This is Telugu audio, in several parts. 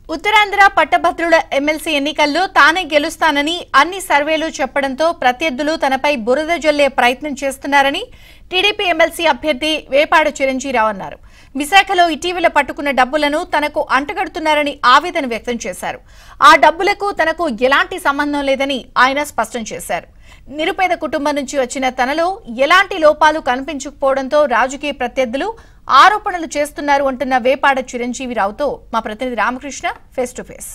ఉత్తరాంధ్ర పట్టభద్రుల ఎమ్మెల్సీ ఎన్నికల్లో తానే గెలుస్తానని అన్ని సర్వేలు చెప్పడంతో ప్రత్యర్థులు తనపై బురద జల్లే ప్రయత్నం చేస్తున్నారని టీడీపీ ఎమ్మెల్సీ అభ్యర్థి వేపాడ చిరంజీరావు అన్నారు విశాఖలో ఇటీవల పట్టుకున్న డబ్బులను తనకు అంటగడుతున్నారని ఆవేదన వ్యక్తం చేశారు ఆ డబ్బులకు తనకు ఎలాంటి సంబంధం లేదని ఆయన స్పష్టం చేశారు నిరుపేద కుటుంబం నుంచి వచ్చిన తనలో ఎలాంటి లోపాలు కనిపించకపోవడంతో రాజకీయ ప్రత్యర్థులు ఆరోపణలు చేస్తున్నారు అంటున్న వేపాడ చిరంజీవిరావుతో మా ప్రతినిధి రామకృష్ణ ఫేస్ టు ఫేస్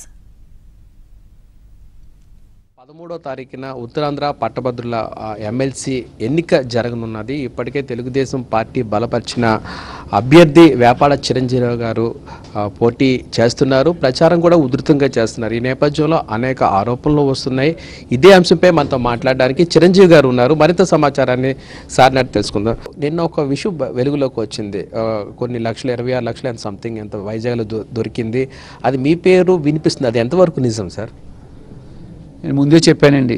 పదమూడో తారీఖున ఉత్తరాంధ్ర పట్టభద్రుల ఆ, ఎమ్మెల్సీ ఎన్నిక జరగనున్నది ఇప్పటికే తెలుగుదేశం పార్టీ బలపరిచిన అభ్యర్థి వేపాడ చిరంజీవి గారు ఆ, పోటీ చేస్తున్నారు ప్రచారం కూడా ఉధృతంగా చేస్తున్నారు ఈ నేపథ్యంలో అనేక ఆరోపణలు వస్తున్నాయి ఇదే అంశంపై మనతో మాట్లాడడానికి చిరంజీవి గారు ఉన్నారు మరింత సమాచారాన్ని సార్ నాటి తెలుసుకుందాం నిన్న ఒక విషయం బ- వెలుగులోకి వచ్చింది ఆ, కొన్ని లక్షలు ఇరవై ఆరు లక్షలు ఎంత సంథింగ్ ఎంత వైజాగ్లో దొ- దొరికింది అది మీ పేరు వినిపిస్తుంది అది ఎంతవరకు నిజం సార్ నేను ముందే చెప్పానండి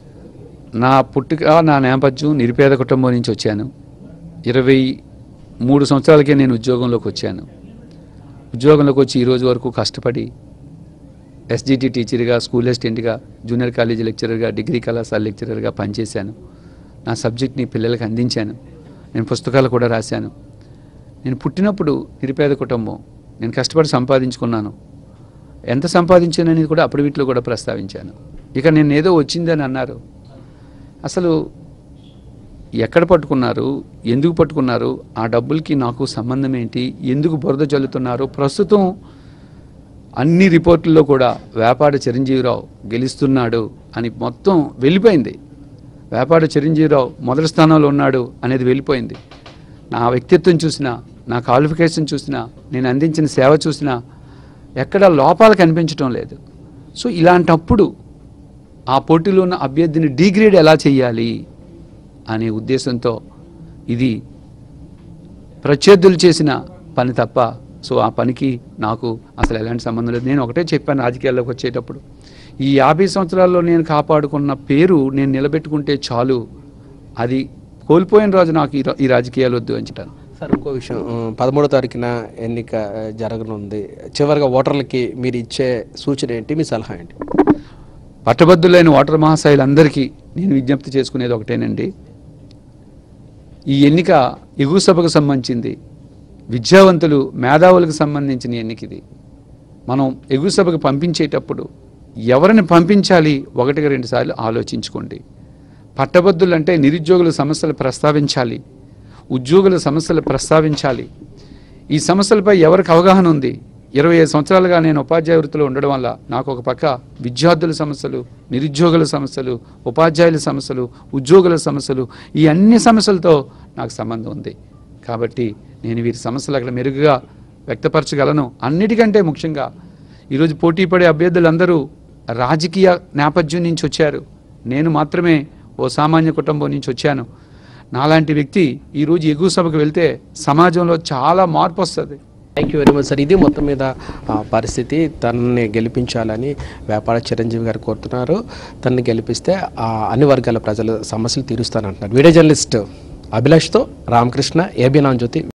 నా పుట్టుక నా నేపథ్యం నిరుపేద కుటుంబం నుంచి వచ్చాను ఇరవై మూడు సంవత్సరాలకే నేను ఉద్యోగంలోకి వచ్చాను ఉద్యోగంలోకి వచ్చి ఈ రోజు వరకు కష్టపడి ఎస్జిటి టీచర్గా స్కూల్ అసిస్టెంట్గా జూనియర్ కాలేజీ లెక్చరర్గా డిగ్రీ కళాశాల లెక్చరర్గా పనిచేశాను నా సబ్జెక్ట్ని పిల్లలకు అందించాను నేను పుస్తకాలు కూడా రాశాను నేను పుట్టినప్పుడు నిరుపేద కుటుంబం నేను కష్టపడి సంపాదించుకున్నాను ఎంత సంపాదించాననేది కూడా అప్పుడు వీటిలో కూడా ప్రస్తావించాను ఇక నేను ఏదో వచ్చిందని అన్నారు అసలు ఎక్కడ పట్టుకున్నారు ఎందుకు పట్టుకున్నారు ఆ డబ్బులకి నాకు సంబంధం ఏంటి ఎందుకు బురద జల్లుతున్నారు ప్రస్తుతం అన్ని రిపోర్టుల్లో కూడా వ్యాపార చిరంజీవిరావు గెలుస్తున్నాడు అని మొత్తం వెళ్ళిపోయింది వ్యాపార చిరంజీవిరావు మొదటి స్థానంలో ఉన్నాడు అనేది వెళ్ళిపోయింది నా వ్యక్తిత్వం చూసినా నా క్వాలిఫికేషన్ చూసినా నేను అందించిన సేవ చూసినా ఎక్కడ లోపాలు కనిపించడం లేదు సో ఇలాంటప్పుడు ఆ పోటీలో ఉన్న అభ్యర్థిని డిగ్రేడ్ ఎలా చేయాలి అనే ఉద్దేశంతో ఇది ప్రత్యర్థులు చేసిన పని తప్ప సో ఆ పనికి నాకు అసలు ఎలాంటి సంబంధం లేదు నేను ఒకటే చెప్పాను రాజకీయాల్లోకి వచ్చేటప్పుడు ఈ యాభై సంవత్సరాల్లో నేను కాపాడుకున్న పేరు నేను నిలబెట్టుకుంటే చాలు అది కోల్పోయిన రోజు నాకు ఈ రా- ఈ రాజకీయాలు వద్దు అని చెప్పాను సార్ ఇంకో విషయం ఉమ్, పదమూడో తారీఖున ఎన్నిక ఆ, జరగనుంది చివరిగా ఓటర్లకి మీరు ఇచ్చే సూచన ఏంటి మీ సలహా ఏంటి పట్టభద్రులైన ఓటర్ మహాశయులందరికీ నేను విజ్ఞప్తి చేసుకునేది ఒకటేనండి ఈ ఎన్నిక ఎగువ సభకు సంబంధించింది విద్యావంతులు మేధావులకు సంబంధించిన ఎన్నిక ఇది మనం ఎగువ సభకు పంపించేటప్పుడు ఎవరిని పంపించాలి ఒకటికి రెండు సార్లు ఆలోచించుకోండి పట్టభద్రులు అంటే నిరుద్యోగుల సమస్యలు ప్రస్తావించాలి ఉద్యోగుల సమస్యలు ప్రస్తావించాలి ఈ సమస్యలపై ఎవరికి అవగాహన ఉంది ఇరవై ఐదు సంవత్సరాలుగా నేను ఉపాధ్యాయ వృత్తిలో ఉండడం వల్ల నాకు ఒక పక్క విద్యార్థుల సమస్యలు నిరుద్యోగుల సమస్యలు ఉపాధ్యాయుల సమస్యలు ఉద్యోగుల సమస్యలు ఈ అన్ని సమస్యలతో నాకు సంబంధం ఉంది కాబట్టి నేను వీరి సమస్యలు అక్కడ మెరుగుగా వ్యక్తపరచగలను అన్నిటికంటే ముఖ్యంగా ఈరోజు పోటీ పడే అభ్యర్థులందరూ రాజకీయ నేపథ్యం నుంచి వచ్చారు నేను మాత్రమే ఓ సామాన్య కుటుంబం నుంచి వచ్చాను నాలాంటి వ్యక్తి ఈరోజు ఎగువ సభకు వెళ్తే సమాజంలో చాలా మార్పు వస్తుంది thank you very much sir ఇది మొత్తం మీద ఆ, పరిస్థితి తనని గెలిపించాలని వ్యాపార చిరంజీవి గారు కోరుతున్నారు తనని గెలిపిస్తే ఆ, అన్ని వర్గాల ప్రజల సమస్యలు తీరుస్తానంటున్నారు వీడియో జర్నలిస్ట్ అభిలాష్తో రామకృష్ణ ఏబీ నాన్ జ్యోతి